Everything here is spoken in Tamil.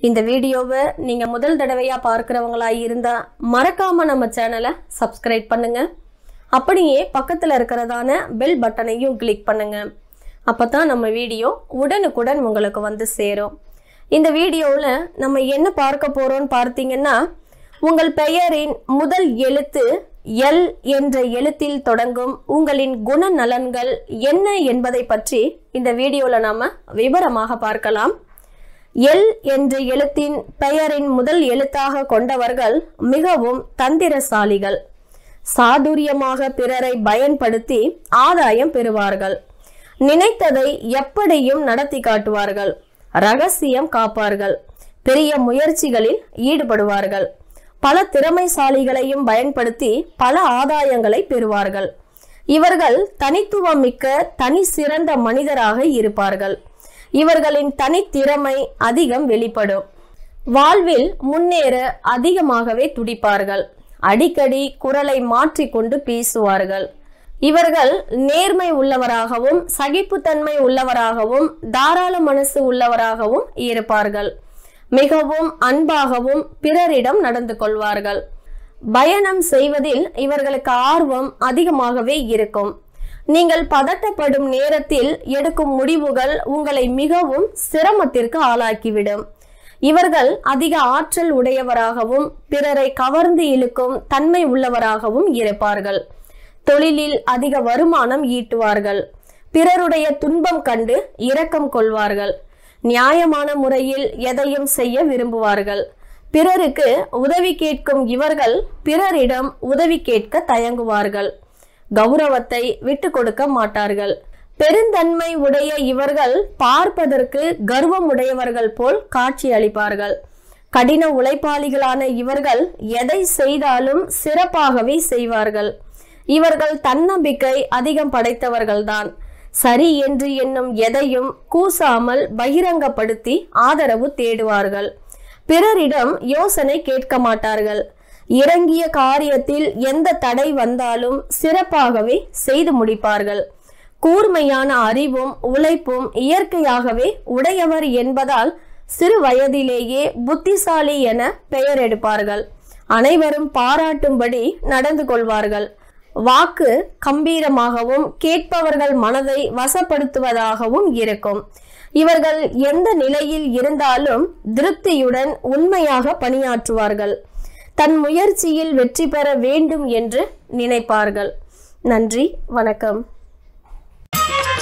இந்த வீடியோவை நீங்கள் முதல் தடவையாக பார்க்குறவங்களா இருந்தால் மறக்காமல் நம்ம சேனலை சப்ஸ்கிரைப் பண்ணுங்க அப்படியே பக்கத்தில் இருக்கிறதான பெல் பட்டனையும் கிளிக் பண்ணுங்க அப்போ தான் நம்ம வீடியோ உடனுக்குடன் உங்களுக்கு வந்து சேரும் இந்த வீடியோவில் நம்ம என்ன பார்க்க போகிறோம்னு பார்த்தீங்கன்னா உங்கள் பெயரின் முதல் எழுத்து எல் என்ற எழுத்தில் தொடங்கும் உங்களின் குணநலன்கள் என்ன என்பதை பற்றி இந்த வீடியோவில் நாம் விவரமாக பார்க்கலாம் எல் என்ற எழுத்தின் பெயரின் முதல் எழுத்தாக கொண்டவர்கள் மிகவும் தந்திரசாலிகள் சாதுரியமாக பிறரை பயன்படுத்தி ஆதாயம் பெறுவார்கள் நினைத்ததை எப்படியும் நடத்தி காட்டுவார்கள் ரகசியம் காப்பார்கள் பெரிய முயற்சிகளில் ஈடுபடுவார்கள் பல திறமைசாலிகளையும் பயன்படுத்தி பல ஆதாயங்களை பெறுவார்கள் இவர்கள் தனித்துவம் மிக்க தனி சிறந்த மனிதராக இருப்பார்கள் இவர்களின் தனித்திறமை அதிகம் வெளிப்படும் வாழ்வில் முன்னேற அதிகமாகவே துடிப்பார்கள் அடிக்கடி குரலை மாற்றிக்கொண்டு பேசுவார்கள் இவர்கள் நேர்மை உள்ளவராகவும் சகிப்புத்தன்மை உள்ளவராகவும் தாராள மனசு உள்ளவராகவும் இருப்பார்கள் மிகவும் அன்பாகவும் பிறரிடம் நடந்து கொள்வார்கள் பயணம் செய்வதில் இவர்களுக்கு ஆர்வம் அதிகமாகவே இருக்கும் நீங்கள் பதட்டப்படும் நேரத்தில் எடுக்கும் முடிவுகள் உங்களை மிகவும் சிரமத்திற்கு ஆளாக்கிவிடும் இவர்கள் அதிக ஆற்றல் உடையவராகவும் பிறரை கவர்ந்து இழுக்கும் தன்மை உள்ளவராகவும் இருப்பார்கள் தொழிலில் அதிக வருமானம் ஈட்டுவார்கள் பிறருடைய துன்பம் கண்டு இரக்கம் கொள்வார்கள் நியாயமான முறையில் எதையும் செய்ய விரும்புவார்கள் பிறருக்கு உதவி கேட்கும் இவர்கள் பிறரிடம் உதவி கேட்க தயங்குவார்கள் கௌரவத்தை விட்டு கொடுக்க மாட்டார்கள் பெருந்தன்மை உடைய இவர்கள் பார்ப்பதற்கு கர்வம் உடையவர்கள் போல் காட்சி அளிப்பார்கள் கடின உழைப்பாளிகளான இவர்கள் எதை செய்தாலும் சிறப்பாகவே செய்வார்கள் இவர்கள் தன்னம்பிக்கை அதிகம் படைத்தவர்கள்தான் சரி என்று எண்ணும் எதையும் கூசாமல் பகிரங்கப்படுத்தி ஆதரவு தேடுவார்கள் பிறரிடம் யோசனை கேட்க மாட்டார்கள் இறங்கிய காரியத்தில் எந்த தடை வந்தாலும் சிறப்பாகவே செய்து முடிப்பார்கள் கூர்மையான அறிவும் உழைப்பும் இயற்கையாகவே உடையவர் என்பதால் சிறு வயதிலேயே புத்திசாலி என பெயர் எடுப்பார்கள் அனைவரும் பாராட்டும்படி நடந்து கொள்வார்கள் வாக்கு கம்பீரமாகவும் கேட்பவர்கள் மனதை வசப்படுத்துவதாகவும் இருக்கும் இவர்கள் எந்த நிலையில் இருந்தாலும் திருப்தியுடன் உண்மையாக பணியாற்றுவார்கள் தன் முயற்சியில் வெற்றி பெற வேண்டும் என்று நினைப்பார்கள் நன்றி வணக்கம்